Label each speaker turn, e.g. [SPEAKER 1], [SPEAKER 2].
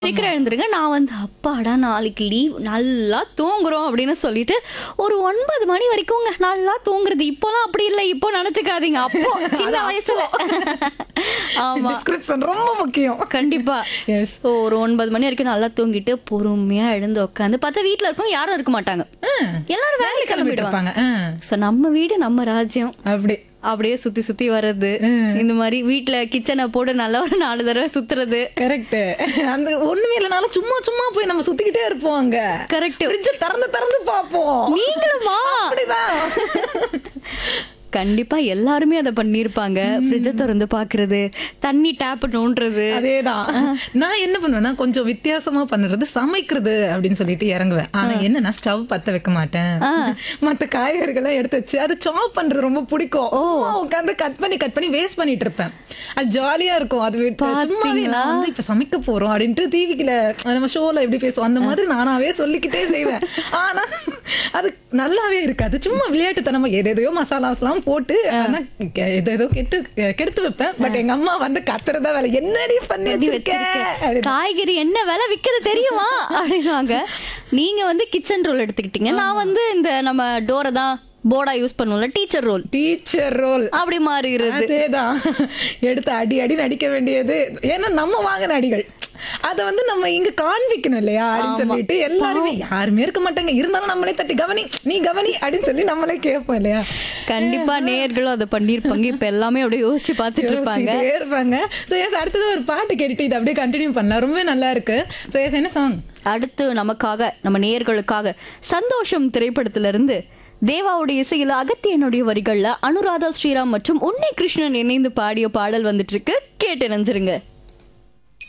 [SPEAKER 1] சீக்கிரம் எழுந்துருங்க நான் வந்து அப்பாடா நாளைக்கு லீவ் நல்லா தூங்குறோம் அப்படின்னு சொல்லிட்டு ஒரு ஒன்பது மணி வரைக்கும்ங்க நல்லா தூங்குறது இப்போலாம் அப்படி இல்லை இப்போ நினைச்சுக்காதீங்க அப்போ சின்ன வயசுல ஆமா
[SPEAKER 2] டிஸ்கிரிப்ஷன் ரொம்ப முக்கியம்
[SPEAKER 1] கண்டிப்பா
[SPEAKER 2] Yes.
[SPEAKER 1] So, ஒரு ஒன்பது மணி வரைக்கும் நல்லா தூங்கிட்டு பொறுமையா எழுந்து உட்காந்து பார்த்தா வீட்ல இருக்கவங்க யாரும் இருக்க மாட்டாங்க எல்லாரும் வேலைக்கு கிளம்பிடுவாங்க
[SPEAKER 2] இருப்பாங்க
[SPEAKER 1] சோ நம்ம வீடு நம்ம ராஜ்யம்
[SPEAKER 2] அப்படி
[SPEAKER 1] அப்படியே சுத்தி சுத்தி வர்றது இந்த மாதிரி வீட்ல கிச்சனை போட்டு நல்லா ஒரு நாலு தடவை சுத்துறது
[SPEAKER 2] கரெக்ட் அந்த ஒண்ணுமே இல்லைனாலும் சும்மா சும்மா போய் நம்ம சுத்திக்கிட்டே இருப்போம் அங்க
[SPEAKER 1] கரெக்ட்
[SPEAKER 2] ஃப்ரிட்ஜ் திறந்து திறந்து பார்ப்போம்
[SPEAKER 1] நீங்களுமா
[SPEAKER 2] அப்படிதான்
[SPEAKER 1] கண்டிப்பா எல்லாருமே அதை பண்ணிருப்பாங்க ஃப்ரிட்ஜ திறந்து பாக்குறது தண்ணி டேப் நோண்டுறது
[SPEAKER 2] அதேதான் நான் என்ன பண்ணுவேன்னா கொஞ்சம் வித்தியாசமா பண்ணுறது சமைக்கிறது அப்படின்னு சொல்லிட்டு இறங்குவேன் ஆனா என்னன்னா ஸ்டவ் பத்த வைக்க மாட்டேன் மத்த காய்கறிகளை எடுத்து வச்சு அது சாப் பண்றது ரொம்ப பிடிக்கும் சும்மா உட்காந்து கட் பண்ணி கட் பண்ணி வேஸ்ட் பண்ணிட்டு இருப்பேன் அது ஜாலியா இருக்கும் அது விட்டு சும்மாவே நான் வந்து இப்ப சமைக்க போறோம் அப்படின்ட்டு டிவிக்குல நம்ம ஷோல எப்படி பேசுவோம் அந்த மாதிரி நானாவே சொல்லிக்கிட்டே செய்வேன் ஆனா அது நல்லாவே இருக்காது சும்மா விளையாட்டுத்தனமா எதேதையோ மசாலாஸ்லாம் போட்டு ஆனா கெ- எதேதோ கெட்டு கெடுத்து வைப்பேன் பட் எங்க அம்மா வந்து கத்துறதா வேலை என்னடி பண்ணி வச்சிருக்க அப்படின்னு.
[SPEAKER 1] காய்கறி என்ன விலை விக்குது தெரியுமா அப்படின்வாங்க நீங்க வந்து கிச்சன் ரோல் எடுத்துக்கிட்டீங்க நான் வந்து இந்த நம்ம டோரை தான் போர்டா யூஸ் பண்ணுவோம்ல டீச்சர் ரோல்
[SPEAKER 2] டீச்சர் ரோல்
[SPEAKER 1] அப்படி மாறிடுறது
[SPEAKER 2] அதேதான் எடுத்து அடி அடி நடிக்க வேண்டியது ஏன்னா நம்ம வாங்கின அடிகள் அதை வந்து நம்ம இங்க காண்பிக்கணும் இல்லையா அப்படின்னு சொல்லிட்டு எல்லாருமே யாருமே இருக்க மாட்டாங்க இருந்தாலும் நம்மளே தட்டி கவனி நீ கவனி அப்படின்னு சொல்லி நம்மளே கேட்போம் இல்லையா
[SPEAKER 1] கண்டிப்பா நேர்களும் அதை பண்ணிருப்பாங்க இப்ப எல்லாமே அப்படியே யோசிச்சு பார்த்துட்டு இருப்பாங்க
[SPEAKER 2] யோசிச்சுட்டே இருப்பாங்க ஸோ எஸ் அடுத்தது ஒரு பாட்டு கேட்டுட்டு இதை அப்படியே கண்டினியூ பண்ணலாம் ரொம்ப நல்லா இருக்கு ஸோ எஸ் என்ன சாங்
[SPEAKER 1] அடுத்து நமக்காக நம்ம நேயர்களுக்காக சந்தோஷம் திரைப்படத்துல இருந்து தேவாவுடைய இசையில அகத்தியனுடைய வரிகள்ல அனுராதா ஸ்ரீராம் மற்றும் உன்னை கிருஷ்ணன் இணைந்து பாடிய பாடல் வந்துட்டு இருக்கு கேட்டு நினைஞ்சிருங்க